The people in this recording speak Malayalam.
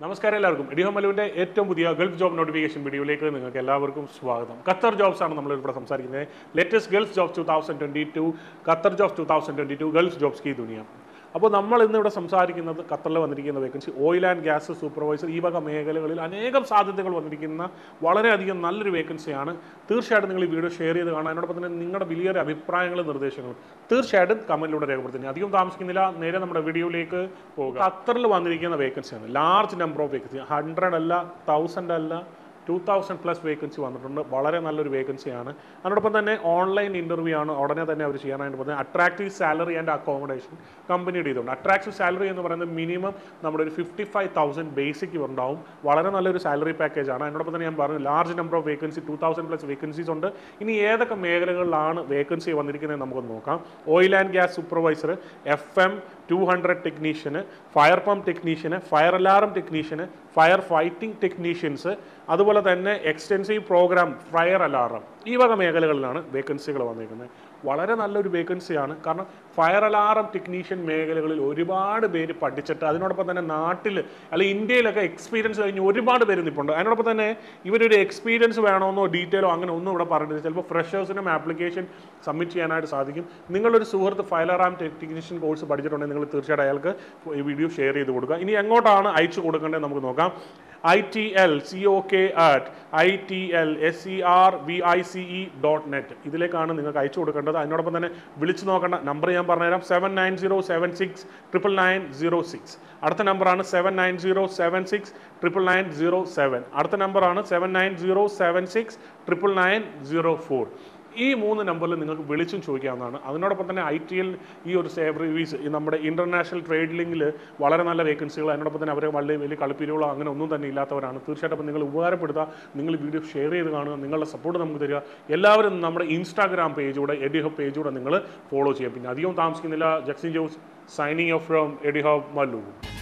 നമസ്കാരം എല്ലാവർക്കും എഡിഹോ മലുവിന്റെ ഏറ്റവും പുതിയ ഗൾഫ് ജോബ് നോട്ടിഫിക്കേഷൻ വീഡിയോയിലേക്ക് നിങ്ങൾക്ക് എല്ലാവർക്കും സ്വാഗതം ഖത്തർ ജോബ്സ് ആണ് നമ്മൾ ഇവിടെ സംസാരിക്കുന്നത് latest Gulf jobs two thousand twenty two Qatar jobs two thousand twenty two Gulf jobs കി ദുനിയ അപ്പോൾ നമ്മൾ ഇന്ന് ഇവിടെ സംസാരിക്കുന്നത് ഖത്തറിൽ വന്നിരിക്കുന്ന vacancy oil and gas supervisor ഈ വക മേഖലകളിൽ അനേകം സാധ്യതകൾ വന്നിരിക്കുന്ന വളരെയധികം നല്ലൊരു വേക്കൻസിയാണ് തീർച്ചയായിട്ടും നിങ്ങൾ ഈ വീഡിയോ ഷെയർ ചെയ്ത് കാണാം അതിനോടൊപ്പം തന്നെ നിങ്ങളുടെ വലിയൊരു അഭിപ്രായങ്ങളും നിർദ്ദേശങ്ങളും തീർച്ചയായിട്ടും കമന്റിലൂടെ രേഖപ്പെടുത്തുന്നത് അധികം താമസിക്കുന്നില്ല നേരെ നമ്മുടെ വീഡിയോയിലേക്ക് പോകുക ഖത്തറിൽ വന്നിരിക്കുന്ന വേക്കൻസിയാണ് large number of vacancy hundred അല്ല തൗസൻഡ് അല്ല ടു തൗസൻഡ് പ്ലസ് വേക്കൻസി വന്നിട്ടുണ്ട് വളരെ നല്ലൊരു വേക്കൻസിയാണ് അതിനോടൊപ്പം തന്നെ ഓൺലൈൻ ഇൻ്റർവ്യൂ ആണ് ഉടനെ തന്നെ അവർ ചെയ്യാനായിട്ട് പോകുന്നത് അട്രാക്റ്റീവ് സാലറി ആൻഡ് അക്കോമഡേഷൻ കമ്പനിയുടെ ചെയ്തുകൊണ്ട് അട്രാക്റ്റീവ് സാലറി എന്ന് പറയുന്നത് മിനിമം നമ്മുടെ ഒരു ഫിഫ്റ്റി ഫൈവ് തൗസൻഡ് ബേസിക് ഉണ്ടാവും വളരെ നല്ലൊരു സാലറി പാക്കേജ് ആണ് അതിനോടൊപ്പം തന്നെ ഞാൻ പറഞ്ഞു large number of vacancy two thousand plus vacancies ഉണ്ട് ഇനി ഏതൊക്കെ മേഖലകളിലാണ് വേക്കൻസി വന്നിരിക്കുന്നത് നമുക്ക് നോക്കാം oil and gas supervisor F M two hundred technician fire pump technician fire alarm technician fire fighting technicians അതുപോലെ തന്നെ എക്സ്റ്റെൻസീവ് പ്രോഗ്രാം ഫയർ അലാറം ഈ വക മേഖലകളിലാണ് വേക്കൻസികൾ വന്നിരിക്കുന്നത് വളരെ നല്ലൊരു വേക്കൻസിയാണ് കാരണം ഫയർ അലാറം ടെക്നീഷ്യൻ മേഖലകളിൽ ഒരുപാട് പേര് പഠിച്ചിട്ട് അതിനോടൊപ്പം തന്നെ നാട്ടിൽ അല്ലെങ്കിൽ ഇന്ത്യയിലൊക്കെ എക്സ്പീരിയൻസ് കഴിഞ്ഞ് ഒരുപാട് പേര് നിൽപ്പുണ്ട് അതിനോടൊപ്പം തന്നെ ഇവരൊരു എക്സ്പീരിയൻസ് വേണമെന്നോ ഡീറ്റെയിലോ അങ്ങനെ ഒന്നും ഇവിടെ പറഞ്ഞില്ല ചിലപ്പോൾ ഫ്രഷേഴ്സിനും ആപ്ലിക്കേഷൻ സബ്മിറ്റ് ചെയ്യാനായിട്ട് സാധിക്കും നിങ്ങളൊരു സുഹൃത്ത് ഫയർ അലാറം ടെക്നീഷ്യൻ കോഴ്സ് പഠിച്ചിട്ടുണ്ടെങ്കിൽ നിങ്ങൾ തീർച്ചയായിട്ടും അയാൾക്ക് ഈ വീഡിയോ ഷെയർ ചെയ്ത് കൊടുക്കുക ഇനി എങ്ങോട്ടാണ് അയച്ചു കൊടുക്കേണ്ടത് നമുക്ക് നോക്കാം I T L C O K at I T L S C R V I C E dot net ഇതിലേക്കാണ് നിങ്ങൾക്ക് അയച്ചു കൊടുക്കേണ്ടത് അതിനോടൊപ്പം തന്നെ വിളിച്ചു നോക്കേണ്ട നമ്പർ ഞാൻ പറഞ്ഞുതരാം seven nine zero seven six triple nine zero six അടുത്ത നമ്പറാണ് seven nine zero seven six triple nine zero seven അടുത്ത നമ്പറാണ് seven nine zero seven six triple nine zero four ഈ മൂന്ന് നമ്പറിൽ നിങ്ങൾക്ക് വിളിച്ചും ചോദിക്കാവുന്നതാണ് അതിനോടൊപ്പം തന്നെ ഐ ടി എൽ ഈ ഒരു സേവറീസ് ഈ നമ്മുടെ ഇന്റർനാഷണൽ ട്രേഡ് ലിങ്കിൽ വളരെ നല്ല വേക്കൻസികൾ അതിനോടൊപ്പം തന്നെ അവരെ വളരെ വലിയ കളിപ്പിരികളോ അങ്ങനെ ഒന്നും തന്നെ ഇല്ലാത്തവരാണ് തീർച്ചയായിട്ടും അപ്പോൾ നിങ്ങൾ ഉപകാരപ്പെടുത്തുക നിങ്ങൾ വീഡിയോ ഷെയർ ചെയ്ത് കാണുക നിങ്ങളുടെ സപ്പോർട്ട് നമുക്ക് തരിക എല്ലാവരും നമ്മുടെ ഇൻസ്റ്റാഗ്രാം പേജൂടെ എഡിഹബ് പേജൂടെ നിങ്ങൾ ഫോളോ ചെയ്യുക പിന്നെ അധികം താമസിക്കുന്നില്ല Jaxin Jose signing off from Edihub Mallu